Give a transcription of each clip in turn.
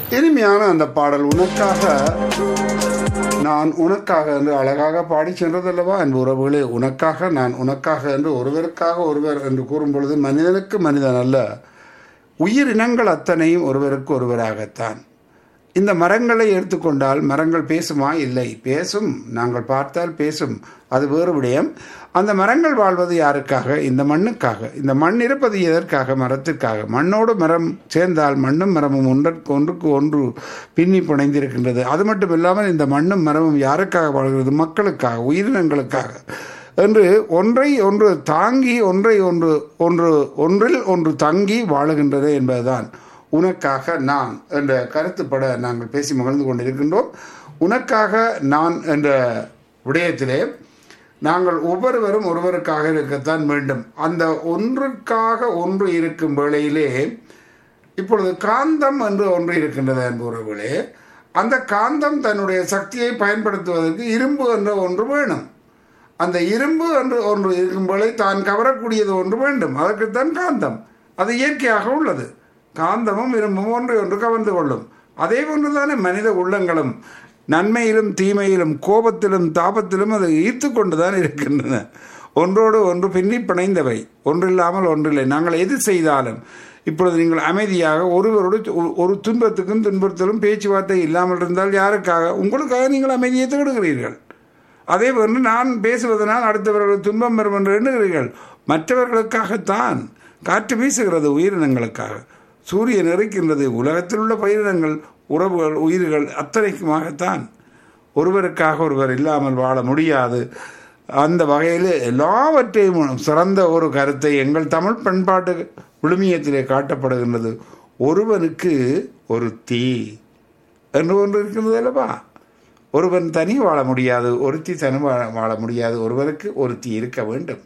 இனிமையான அந்த பாடல் உனக்காக நான் உனக்காக என்று அழகாக பாடி சென்றதல்லவா அன்பு உறவுகளே உனக்காக நான் உனக்காக என்று ஒருவருக்காக ஒருவர் என்று கூறும் பொழுது மனிதனுக்கு மனிதன் அல்ல உயிரினங்கள் அத்தனையும் ஒருவருக்கு ஒருவராகத்தான் இந்த மரங்களை எடுத்துக்கொண்டால் மரங்கள் பேசுமா இல்லை பேசும் நாங்கள் பார்த்தால் பேசும் அது வேறு விடயம் அந்த மரங்கள் வாழ்வது யாருக்காக இந்த மண்ணுக்காக இந்த மண் இருப்பது எதற்காக மரத்திற்காக மண்ணோடு மரம் சேர்ந்தால் மண்ணும் மரமும் ஒன்றற்கு ஒன்றுக்கு ஒன்று பின்னி புனைந்திருக்கின்றது அது மட்டும் இல்லாமல் இந்த மண்ணும் மரமும் யாருக்காக வாழ்கிறது மக்களுக்காக உயிரினங்களுக்காக என்று ஒன்றை ஒன்று தாங்கி ஒன்றை ஒன்று ஒன்று ஒன்றில் ஒன்று தங்கி வாழுகின்றது என்பதுதான் உனக்காக நான் என்ற கருத்துப்பட நாங்கள் பேசி மகிழ்ந்து கொண்டிருக்கின்றோம் உனக்காக நான் என்ற விடயத்திலே நாங்கள் ஒவ்வொருவரும் ஒருவருக்காக இருக்கத்தான் வேண்டும் அந்த ஒன்றுக்காக ஒன்று இருக்கும் வேளையிலே இப்பொழுது காந்தம் என்று ஒன்று இருக்கின்றது என்பவர்களே அந்த காந்தம் தன்னுடைய சக்தியை பயன்படுத்துவதற்கு இரும்பு என்ற ஒன்று வேணும் அந்த இரும்பு என்று ஒன்று இருக்கும் வேளை தான் கவரக்கூடியது ஒன்று வேண்டும் அதற்குத்தான் காந்தம் அது இயற்கையாக உள்ளது காந்தமும் இரும்பும் ஒன்று ஒன்று கவர்ந்து கொள்ளும் அதே போன்றுதானே மனித உள்ளங்களும் நன்மையிலும் தீமையிலும் கோபத்திலும் தாபத்திலும் அது ஈர்த்து கொண்டுதான் இருக்கின்றன ஒன்றோடு ஒன்று பின்னி பிணைந்தவை ஒன்றில்லாமல் ஒன்றில்லை நாங்கள் எது செய்தாலும் இப்பொழுது நீங்கள் அமைதியாக ஒருவரோடு ஒரு துன்பத்துக்கும் துன்பத்திலும் பேச்சுவார்த்தை இல்லாமல் இருந்தால் யாருக்காக உங்களுக்காக நீங்கள் அமைதியை தேடுகிறீர்கள் அதே போன்று நான் பேசுவதனால் அடுத்தவர்கள் துன்பம் வரும் என்று எண்ணுகிறீர்கள் மற்றவர்களுக்காகத்தான் காற்று வீசுகிறது உயிரினங்களுக்காக சூரியன் இருக்கின்றது உலகத்தில் உள்ள பயிரினங்கள் உறவுகள் உயிர்கள் அத்தனைக்குமாகத்தான் ஒருவருக்காக ஒருவர் இல்லாமல் வாழ முடியாது அந்த வகையில் எல்லாவற்றையும் சிறந்த ஒரு கருத்தை எங்கள் தமிழ் பண்பாட்டு விழுமியத்திலே காட்டப்படுகின்றது ஒருவனுக்கு ஒரு தீ என்று ஒன்று இருக்கின்றது அல்லவா ஒருவன் தனி வாழ முடியாது ஒருத்தி தனி வாழ முடியாது ஒருவருக்கு ஒருத்தி இருக்க வேண்டும்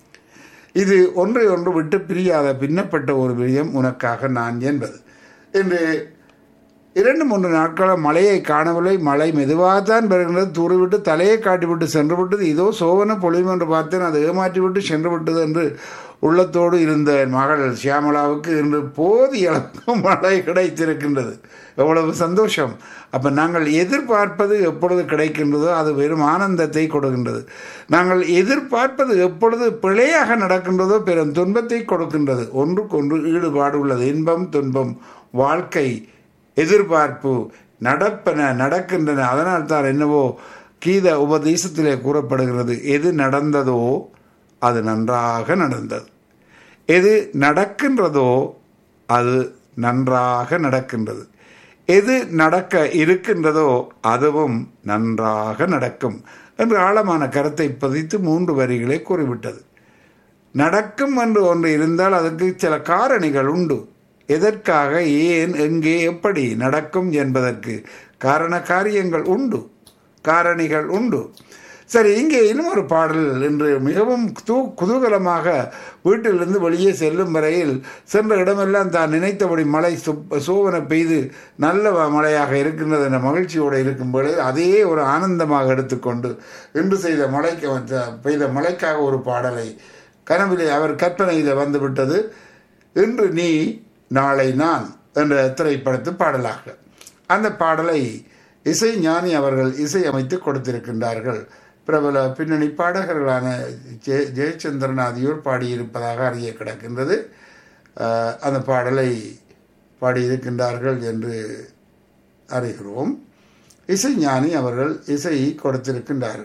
இது ஒன்றை ஒன்று விட்டு பிரியாத பின்னப்பட்ட ஒரு விடயம் உனக்காக நான் என்பது என்று இரண்டு மூன்று நாட்களாக மழையை காணவில்லை மழை மெதுவாகத்தான் வருகின்றது தூறிவிட்டு தலையை காட்டிவிட்டு சென்று விட்டது இதோ சோவன பொழிவு என்று பார்த்தேன் அதை ஏமாற்றி விட்டு சென்று விட்டது என்று உள்ளத்தோடு இருந்த மகள் சியாமலாவுக்கு இன்று போதிய அளவுக்கு மழை கிடைத்திருக்கின்றது எவ்வளவு சந்தோஷம் அப்போ நாங்கள் எதிர்பார்ப்பது எப்பொழுது கிடைக்கின்றதோ அது வெறும் ஆனந்தத்தை கொடுக்கின்றது நாங்கள் எதிர்பார்ப்பது எப்பொழுது பிழையாக நடக்கின்றதோ பெரும் துன்பத்தை கொடுக்கின்றது ஒன்றுக்கொன்று ஈடுபாடு உள்ளது இன்பம் துன்பம் வாழ்க்கை எதிர்பார்ப்பு நடப்பன நடக்கின்றன அதனால் தான் என்னவோ கீத உபதேசத்திலே கூறப்படுகிறது எது நடந்ததோ அது நன்றாக நடந்தது எது நடக்கின்றதோ அது நன்றாக நடக்கின்றது எது நடக்க இருக்கின்றதோ அதுவும் நன்றாக நடக்கும் என்று ஆழமான கருத்தை பதித்து மூன்று வரிகளை கூறிவிட்டது நடக்கும் என்று ஒன்று இருந்தால் அதற்கு சில காரணிகள் உண்டு எதற்காக ஏன் எங்கே எப்படி நடக்கும் என்பதற்கு காரண காரியங்கள் உண்டு காரணிகள் உண்டு சரி இங்கே இன்னும் ஒரு பாடல் என்று மிகவும் தூ குதூகலமாக வீட்டிலிருந்து வெளியே செல்லும் வரையில் சென்ற இடமெல்லாம் தான் நினைத்தபடி மழை சோவன பெய்து நல்ல மழையாக இருக்கின்றது என்ற மகிழ்ச்சியோடு இருக்கும் பொழுது அதையே ஒரு ஆனந்தமாக எடுத்துக்கொண்டு இன்று செய்த மழைக்கு பெய்த மழைக்காக ஒரு பாடலை கனவிலே அவர் கற்பனையில் வந்துவிட்டது இன்று நீ நாளை நான் என்ற திரைப்படத்து பாடலாக அந்த பாடலை இசை ஞானி அவர்கள் இசை அமைத்து கொடுத்திருக்கின்றார்கள் பிரபல பின்னணி பாடகர்களான ஜெய ஜெயச்சந்திரன் ஆகியோர் பாடியிருப்பதாக அறிய கிடக்கின்றது அந்த பாடலை பாடியிருக்கின்றார்கள் என்று அறிகிறோம் இசை ஞானி அவர்கள் இசை கொடுத்திருக்கின்றார்கள்